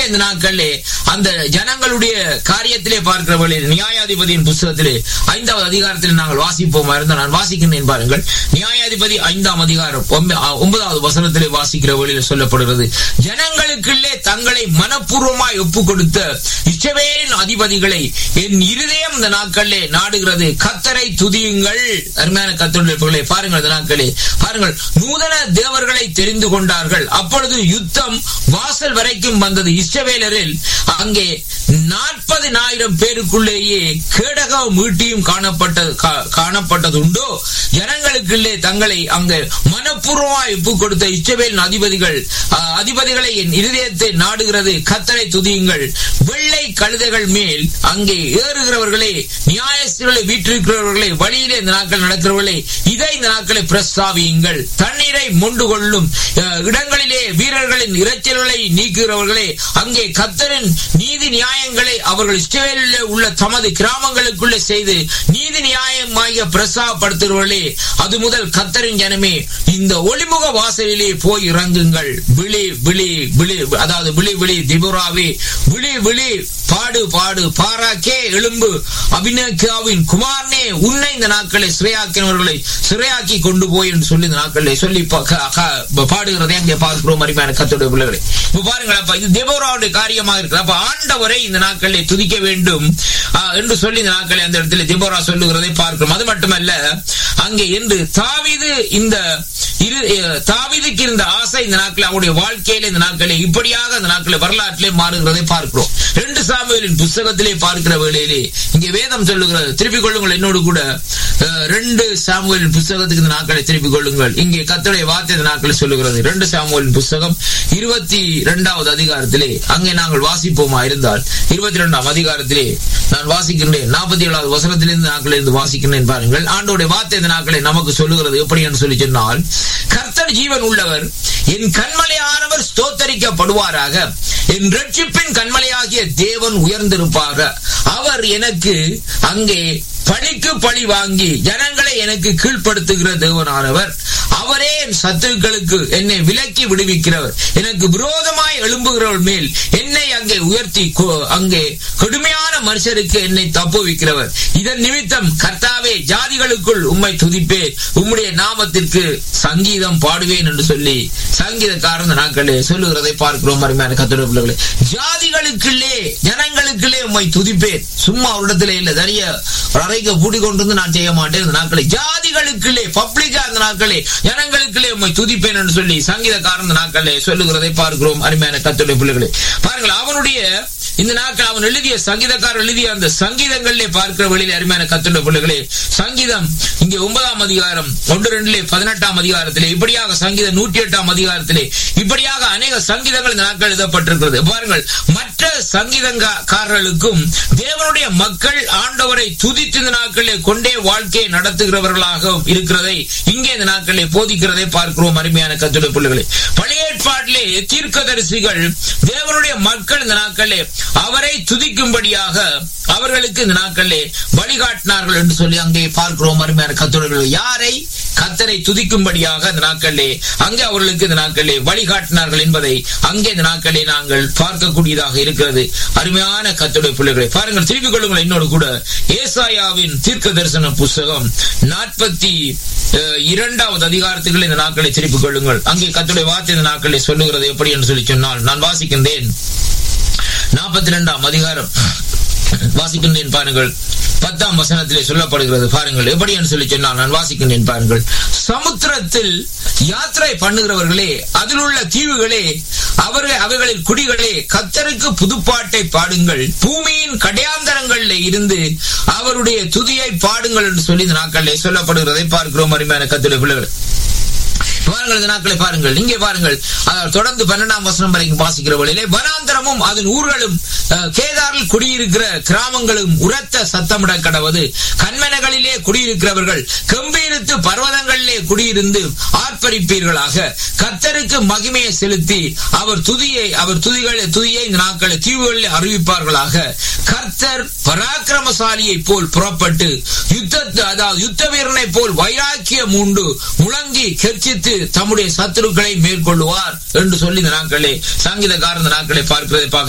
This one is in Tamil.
இந்த நாட்களிலே அந்த ஜனங்களுடைய காரியத்திலே பார்க்கிற வழியில் நியாயாதிபதியின் புஸ்தகத்திலே ஐந்தாவது அதிகாரத்தில் நாங்கள் வாசிப்போமா இருந்தால் நான் வாசிக்கின்றேன் பாருங்கள் நியாயாதிபதி ஐந்தாம் அதிகாரம் ஒன்ப- ஆ, ஒன்பதாவது வசனத்திலே வாசிக்கிற வழியில் சொல்லப்படுகிறது ஜனங்களுக்குள்ளே தங்களை மனப்பூர்வமாய் ஒப்பு கொடுத்த இஸ்ரவேலின் அதிபதிகளை என் இருதயம் இந்த நாட்களிலே நாடுகிறது கத்தரை துதியுங்கள் அருமையான கத்தருடைய பாருங்கள் இந்த நாட்களே பாருங்கள் நூதன தேவர்களை தெரிந்து கொண்டார்கள் அப்பொழுது யுத்தம் வாசல் வரைக்கும் வந்தது இஸ்ரவேலரில் அங்கே நாற்பதினாயிரம் பேருக்குள்ளேயே கேடகம் மீட்டியும் காணப்பட்ட கா- காணப்பட்டது உண்டோ ஜனங்களுக்குள்ளே தங்களை அங்கே மனப்பூர்வமாய் ஒப்பு கொடுத்த இஸ்ரவேலின் அதிபதிகள் ஆ, அதிபதிகளை என் இருதயத்தை நாடுகிறது கத்தரை துதியுங்கள் வெள்ளை கழுதைகள் மேல் அங்கே ஏறுகிறவர்களே நியாயஸ்திகளை வீற்றிருக்கிறவர்களே வழியிலே இந்த நாட்கள் நடக்கிறவர்களே இதை இந்த நாட்களை பிரஸ்தாவியுங்கள் தண்ணீரை மொண்டு கொள்ளும் அஹ், இடங்களிலே வீரர்களின் இரைச்சல்களை நீக்குகிறவர்களே அங்கே கத்தரின் நீதி நியாயங்களை அவர்கள் இஸ்ரவேலிலே உள்ள தமது கிராமங்களுக்குள்ளே செய்து நீதி நியாயமாக பிரசாப்படுத்துகிறவர்களே அது முதல் கத்தரின் ஜனமே இந்த ஒளிமுக வாசலிலே போய் இறங்குங்கள் விழி விழி விழி அதாவது விழி விழி திபுராவே விழி விழி பாடு பாடு பாராக்கே எலும்பு அபிநேகாவின் குமாரனே உன்னை இந்த நாட்களை சிறையாக்கினவர்களை சிறையாக்கி கொண்டு போய் என்று சொல்லி இந்த நாட்களை சொல்லி பா- க- க- பாடுகிறதை அங்கே பார்க்கிறோம் அருமையான கத்தோடைய பிள்ளைகளை இப்ப பாருங்கள் அப்ப இது தேவராவுடைய காரியமாக இருக்கு அப்ப ஆண்டவரை இந்த நாட்களில் துதிக்க வேண்டும் ஆ, என்று சொல்லி இந்த நாட்களை அந்த இடத்துல தேவரா சொல்லுகிறதை பார்க்கிறோம் அது மட்டுமல்ல அங்கே என்று தாவீது இந்த இரு அஹ், தாவீதுக்கு இருந்த ஆசை இந்த நாட்களில் அவருடைய வாழ்க்கையில இந்த நாட்களில் இப்படியாக அந்த நாட்களில் வரலாற்றிலே மாறுகிறதை பார்க்கிறோம் ரெண்டு சாமுவேலின் புஸ்தகத்திலே பார்க்கிற வேளையிலே இங்கே வேதம் சொல்லுகிறது திருப்பிக் கொள்ளுங்கள் என்னோடு கூட அஹ், ரெண்டு சாமுவேலின் புஸ்தகத்துக்கு இந்த நாட்களை திருப்பிக் கொள்ளுங்கள் இங்கே கத்தருடைய வார்த்தை இந்த நாட்களை சொல்லுகிறது ரெண்டு சாமுவேலின் புஸ்தகம் இருபத்தி இரண்டாவது அதிகாரத்திலே அங்கே நாங்கள் வாசிப்போமா இருந்தால் இருபத்தி இரண்டாம் அதிகாரத்திலே நான் வாசிக்கின்றேன் நாற்பத்தி ஏழாவது வசனத்திலிருந்து நாட்களிலிருந்து வாசிக்கின்றேன் பாருங்கள் ஆண்டோடைய வார்த்தை இந்த நாட்களை நமக்கு சொல்லுகிறது எப்படி என்று சொல்லி சொன்னால் கர்த்தர் ஜீவன் உள்ளவர் என் கண்மலையானவர் ஸ்தோத்தரிக்கப்படுவாராக என் ரட்சிப்பின் கண்மலையாகிய தேவன் உயர்ந்திருப்பாக அவர் எனக்கு அங்கே பழிக்கு பழி வாங்கி ஜனங்களை எனக்கு கீழ்ப்படுத்துகிற தேவனானவர் அவரே என் சத்துருக்களுக்கு என்னை விலக்கி விடுவிக்கிறவர் எனக்கு விரோதமாய் எழும்புகிறவர் மேல் என்னை அங்கே உயர்த்தி கொ- அங்கே கொடுமையான மனுஷருக்கு என்னை தப்புவிக்கிறவர் இதன் நிமித்தம் கர்த்தாவே ஜாதிகளுக்குள் உம்மை துதிப்பே உம்முடைய நாமத்திற்கு சங்கீதம் பாடுவேன் என்று சொல்லி சங்கீதக்காரன் இந்த நாட்களே சொல்லுகிறதை பார்க்கிறோம் அருமையான கத்தோட பிள்ளைகளே ஜாதிகளுக்குள்ளே ஜனங்களுக்குள்ளே உம்மை துதிப்பேன் சும்மா ஒரு இடத்துல இல்ல நிறைய ஒரு அறைக்கு பூட்டி கொண்டு வந்து நான் செய்ய மாட்டேன் இந்த நாட்களை ஜாதிகளுக்குள்ளே பப்ளிக்கா அந்த நாட்களே ஜனங்களுக்குள்ளே உம்மை துதிப்பேன் என்று சொல்லி சங்கீதக்காரன் இந்த நாட்களே சொல்லுகிறதை பார்க்கிறோம் அருமையான கத்தோட பிள்ளைகளே பாருங்கள் அவனுடைய இந்த நாட்கள் அவன் எழுதிய சங்கீதக்காரர் எழுதிய அந்த சங்கீதங்களிலே பார்க்கிற வழியிலே அருமையான கத்துள்ள பிள்ளைகளே சங்கீதம் இங்கே ஒன்பதாம் அதிகாரம் ஒன்று ரெண்டிலே பதினெட்டாம் அதிகாரத்திலே இப்படியாக சங்கீதம் நூற்றி எட்டாம் அதிகாரத்திலே இப்படியாக அநேக சங்கீதங்கள் இந்த நாட்கள் எழுதப்பட்டிருக்கிறது பாருங்கள் மற்ற சங்கீதக்காரர்களுக்கும் தேவனுடைய மக்கள் ஆண்டவரை துதித்து இந்த நாட்களிலே கொண்டே வாழ்க்கையை நடத்துகிறவர்களாக இருக்கிறதை இங்கே இந்த நாட்களிலே போதிக்கிறதை பார்க்கிறோம் அருமையான கத்துடைய பிள்ளைகளே பழைய ஏற்பாட்டிலே தீர்க்கதரிசிகள் தேவனுடைய மக்கள் இந்த நாட்களிலே அவரை துதிக்கும்படியாக அவர்களுக்கு இந்த நாட்களிலே வழிகாட்டினார்கள் என்று சொல்லி அங்கே பார்க்கிறோம் அருமையான கத்தோடர்கள் யாரை கத்தரை துதிக்கும்படியாக இந்த நாட்களிலே அங்கே அவர்களுக்கு இந்த நாட்களிலே வழிகாட்டினார்கள் என்பதை அங்கே இந்த நாட்களிலே நாங்கள் பார்க்கக்கூடியதாக இருக்கிறது அருமையான கத்தோடைய பிள்ளைகளை பாருங்கள் திருப்பிக் கொள்ளுங்கள் என்னோடு கூட ஏசாயாவின் தீர்க்க தரிசன புஸ்தகம் நாற்பத்தி இரண்டாவது அதிகாரத்துக்குள் இந்த நாட்களை திருப்பிக் கொள்ளுங்கள் அங்கே கத்துடைய வார்த்தை இந்த நாட்களை சொல்லுகிறது எப்படி என்று சொல்லி சொன்னால் நான் வாசிக்கின்றேன் நாற்பத்தி இரண்டாம் அதிகாரம் வாசிக்கின்றேன் பாருங்கள் பத்தாம் வசனத்திலே சொல்லப்படுகிறது பாருங்கள் எப்படி என்று சொல்லி சொன்னால் நான் வாசிக்கின்றேன் பாருங்கள் சமுத்திரத்தில் யாத்திரை பண்ணுகிறவர்களே அதில் உள்ள தீவுகளே அவர்கள் அவைகளின் குடிகளே கத்தருக்கு புதுப்பாட்டை பாடுங்கள் பூமியின் கடையாந்தரங்களில் இருந்து அவருடைய துதியை பாடுங்கள் என்று சொல்லி இந்த நாட்களிலே சொல்லப்படுகிறதை பார்க்கிறோம் அருமையான கத்துடைய பிள்ளைகள் பாருங்கள் இந்த நாட்களை பாருங்கள் இங்கே பாருங்கள் அதாவது தொடர்ந்து பன்னெண்டாம் வசனம் வரைக்கும் வாசிக்கிற வழியிலே வனாந்தரமும் அதன் ஊர்களும் அஹ், கேதாரில் குடியிருக்கிற கிராமங்களும் உரத்த சத்தமிட கடவது கண்மனைகளிலே குடியிருக்கிறவர்கள் கம்பீரித்து பர்வதங்களிலே குடியிருந்து ஆர்ப்பரிப்பீர்களாக கர்த்தருக்கு மகிமையை செலுத்தி அவர் துதியை அவர் துதிகளை துதியை இந்த நாட்களை தீவுகளில் அறிவிப்பார்களாக கர்த்தர் பராக்கிரமசாலியை போல் புறப்பட்டு யுத்த அதாவது யுத்த வீரனை போல் வைராக்கியம் உண்டு முழங்கி கெர்ச்சித்து தம்முடைய சத்துருக்களை மேற்கொள்ளுவார் என்று சொல்லி இந்த நாட்களே சங்கீதக்காரன் இந்த நாட்களை பார்க்கிறதை பார்க்க